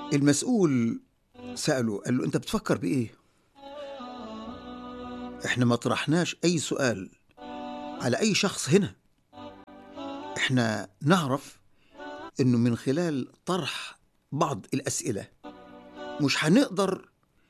المسؤول سأله قال له أنت بتفكر بإيه؟ إحنا ما طرحناش أي سؤال على أي شخص هنا إحنا نعرف إنه من خلال طرح بعض الأسئلة مش هنقدر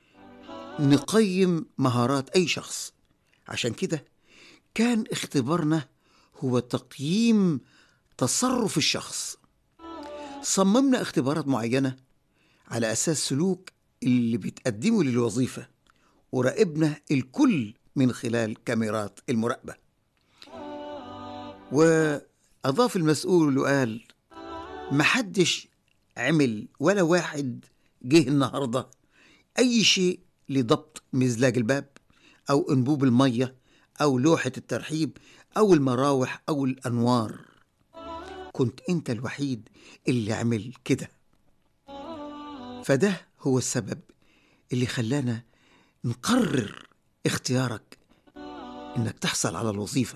نقيم مهارات أي شخص عشان كده كان اختبارنا هو تقييم تصرف الشخص صممنا اختبارات معينة على أساس سلوك اللي بتقدمه للوظيفة وراقبنا الكل من خلال كاميرات المراقبة وأضاف المسؤول وقال محدش عمل ولا واحد جه النهاردة أي شيء لضبط مزلاج الباب أو أنبوب المية أو لوحة الترحيب أو المراوح أو الأنوار كنت أنت الوحيد اللي عمل كده فده هو السبب اللي خلانا نقرر اختيارك انك تحصل على الوظيفه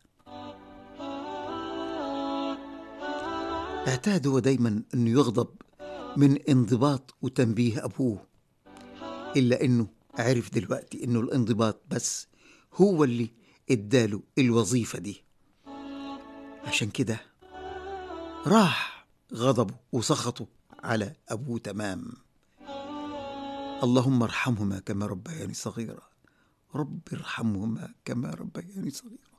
اعتاد هو دايما انه يغضب من انضباط وتنبيه ابوه الا انه عرف دلوقتي انه الانضباط بس هو اللي اداله الوظيفه دي عشان كده راح غضبه وسخطه على ابوه تمام اللهم ارحمهما كما ربياني صغيرا رب ارحمهما كما ربياني صغيرا